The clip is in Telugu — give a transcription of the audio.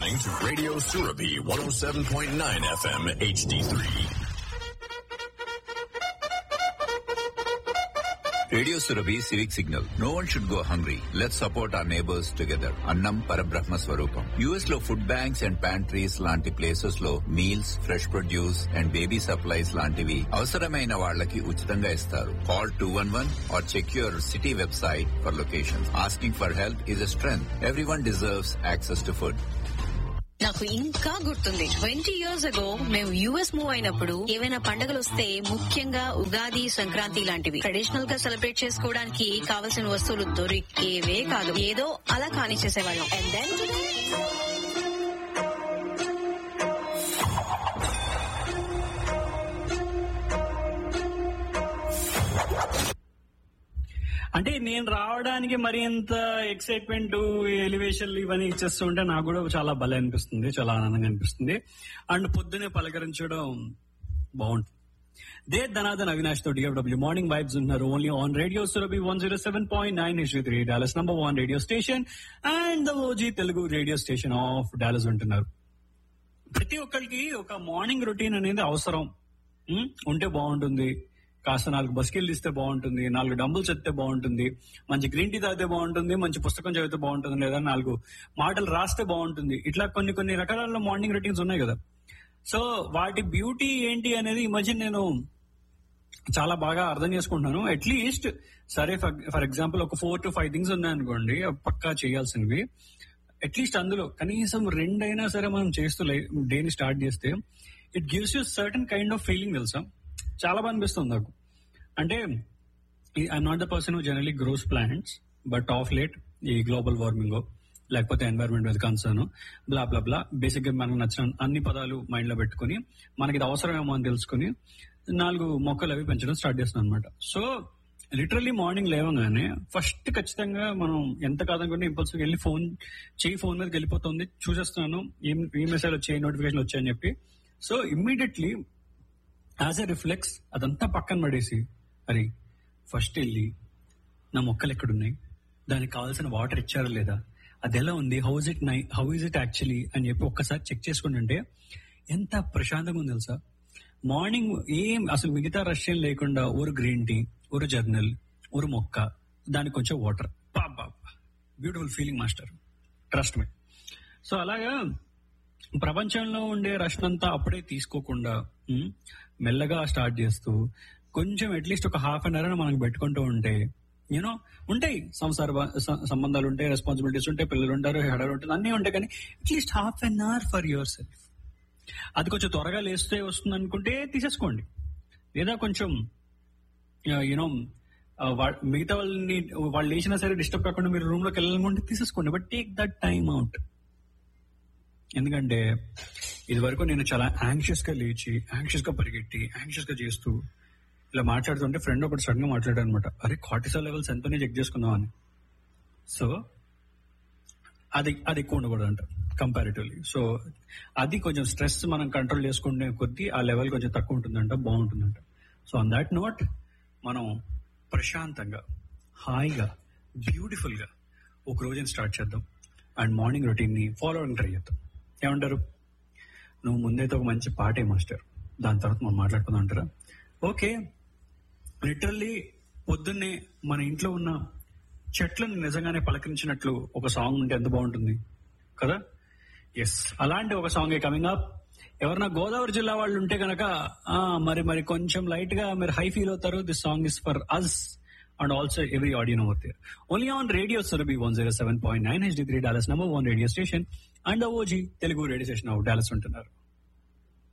listening to Radio Surabi 107.9 FM HD3. Radio Surabhi civic signal no one should go hungry let support our neighbours together అన్నం పరబ్రహ్మ స్వరూపం యుఎస్ లో ఫుడ్ బ్యాంక్స్ అండ్ ప్యాంట్రీస్ లాంటి ప్లేసెస్ లో meals fresh produce and baby supplies లాంటివి అవసరమైన వాళ్ళకి ఉచితంగా ఇస్తారు call two one one or check your city website for location asking for help is a strength everyone deserves access to food నాకు ఇంకా గుర్తుంది ట్వంటీ ఇయర్స్ అగో మేము యుఎస్ మూవ్ అయినప్పుడు ఏవైనా పండుగలు వస్తే ముఖ్యంగా ఉగాది సంక్రాంతి లాంటివి ట్రెడిషనల్ గా సెలబ్రేట్ చేసుకోవడానికి కావలసిన వస్తువులు దొరికేవే కాదు ఏదో అలా కాని చేసేవాళ్ళం అండ్ దెన్ అంటే నేను రావడానికి మరి ఎంత ఎక్సైట్మెంట్ ఎలివేషన్ ఇవన్నీ ఇచ్చేస్తూ ఉంటే నాకు కూడా చాలా భలే అనిపిస్తుంది చాలా ఆనందంగా అనిపిస్తుంది అండ్ పొద్దునే పలకరించడం బాగుంటుంది దే ధనాథన్ అవినాష్ తో డిఎఫ్డబ్ల్యూ మార్నింగ్ వైబ్స్ ఉన్నారు only on radio Surabhi one zero seven point nine HD three Dallas number one radio station and the OG Telugu radio station of Dallas ఉంటున్నారు ప్రతి ఒక్కరికి ఒక మార్నింగ్ రొటీన్ అనేది అవసరం ఉం? ఉంటే బాగుంటుంది కాస్త నాలుగు బస్కెళ్ళు ఇస్తే బాగుంటుంది నాలుగు డంబుల్స్ ఎత్తే బాగుంటుంది మంచి గ్రీన్ టీ తాగితే బాగుంటుంది మంచి పుస్తకం చదివితే బాగుంటుంది లేదా నాలుగు మాటలు రాస్తే బాగుంటుంది ఇట్లా కొన్ని కొన్ని రకాల మార్నింగ్ రొటీన్స్ ఉన్నాయి కదా సో వాటి బ్యూటీ ఏంటి అనేది ఈ మధ్య నేను చాలా బాగా అర్థం చేసుకుంటున్నాను అట్లీస్ట్ సరే ఫర్ ఎగ్జాంపుల్ ఒక ఫోర్ టు ఫైవ్ థింగ్స్ ఉన్నాయనుకోండి అవి పక్కా చేయాల్సినవి అట్లీస్ట్ అందులో కనీసం రెండైనా సరే మనం చేస్తూ డేని స్టార్ట్ చేస్తే it gives you certain kind of feeling తెలుసా చాలా బాగా అనిపిస్తుంది నాకు అంటే I'm not the person generally grows plants but of late ఈ గ్లోబల్ వార్మింగ్ లేకపోతే ఎన్వైరన్మెంట్ మీద concern blah blah blah basic గా మనకు నచ్చిన అన్ని పదాలు మైండ్ లో పెట్టుకుని మనకి ఇది అవసరమేమో అని తెలుసుకుని నాలుగు మొక్కలు అవి పెంచడం స్టార్ట్ చేస్తున్నాను అనమాట సో లిటరల్లీ మార్నింగ్ లేవగానే ఫస్ట్ ఖచ్చితంగా మనం ఎంత కాదనుకుంటే ఇంపల్సివ్ వెళ్ళి ఫోన్ చేయి ఫోన్ మీదకి వెళ్ళిపోతుంది చూసేస్తున్నాను ఏం ఏ మెసేజ్ వచ్చాయి నోటిఫికేషన్ వచ్చాయని చెప్పి so immediately as a reflex అదంతా పక్కన పడేసి అరే ఫస్ట్ వెళ్ళి నా మొక్కలు ఎక్కడున్నాయి దానికి కావాల్సిన వాటర్ ఇచ్చారా లేదా అది ఎలా ఉంది హౌ ఇస్ ఇట్ నై హౌ ఇస్ ఇట్ యాక్చువల్లీ అని చెప్పి ఒక్కసారి చెక్ చేసుకుంటుంటే ఎంత ప్రశాంతంగా ఉంది తెలుసా మార్నింగ్ ఏం అసలు మిగతా రష్యన్ లేకుండా ఒక గ్రీన్ టీ ఒక జర్నల్ ఒక మొక్క దానికి కొంచెం water beautiful feeling master trust me so అలాగా ప్రపంచంలో ఉండే రష్ అంతా అప్పుడే తీసుకోకుండా ఉమ్, మెల్లగా స్టార్ట్ చేస్తూ కొంచెం అట్లీస్ట్ ఒక హాఫ్ అన్ అవర్ మనకు పెట్టుకుంటూ ఉంటే యూనో ఉంటాయి సంసార బ- స- సంబంధాలు ఉంటాయి రెస్పాన్సిబిలిటీస్ ఉంటాయి పిల్లలు ఉంటారు హెడర్ ఉంటుంది అన్నీ ఉంటాయి కానీ at least half an hour for yourself అది కొంచెం త్వరగా లేస్తే వస్తుంది అనుకుంటే తీసేసుకోండి లేదా కొంచెం యూనో మిగతా వాళ్ళని వాళ్ళు లేచినా సరే డిస్టర్బ్ కాకుండా మీరు రూమ్ లోకి వెళ్ళాలనుకుంటే తీసేసుకోండి but take that time out ఎందుకంటే ఇది వరకు నేను చాలా యాంగ్షియస్ గా లేచి యాంగ్షియస్ గా పరిగెట్టి యాంగ్షియస్ గా చేస్తూ ఇలా మాట్లాడుతుంటే ఫ్రెండ్ ఒకటి సడన్ గా మాట్లాడాడు అనమాట అరే కార్టిసాల్ లెవెల్స్ ఎంతనే చెక్ చేసుకుందాం అని సో అది అది ఎక్కువ ఉండకూడదు అంట కంపారిటివ్లీ సో అది కొంచెం స్ట్రెస్ మనం కంట్రోల్ చేసుకునే కొద్దీ ఆ లెవెల్ కొంచెం తక్కువ ఉంటుందంట బాగుంటుందంట సో ఆన్ దాట్ నోట్ మనం ప్రశాంతంగా హాయిగా బ్యూటిఫుల్ గా ఒక రోజుని స్టార్ట్ చేద్దాం అండ్ మార్నింగ్ రొటీన్ ని ఫాలో అవడానికి ట్రై చేద్దాం ఏమంటారు నువ్వు ముందైతే ఒక మంచి పాటే మాస్టర్ దాని తర్వాత మనం మాట్లాడుకుందాం అంటారా ఓకే లిటరల్లీ పొద్దున్నే మన ఇంట్లో ఉన్న చెట్లను నిజంగానే పలకరించినట్లు ఒక సాంగ్ ఉంటే ఎంత బాగుంటుంది కదా ఎస్ అలాంటి ఒక సాంగ్ కమింగ్ అప్ ఎవరన్నా గోదావరి జిల్లా వాళ్ళు ఉంటే కనుక ఆ, మరి మరి కొంచెం లైట్ గా మీరు హై ఫీల్ అవుతారు this song is for us and also every audience over there only on radio Surabhi one zero seven point nine H three Dallas number one radio station and OG Telugu radio station of Dallas ఉంటున్నారు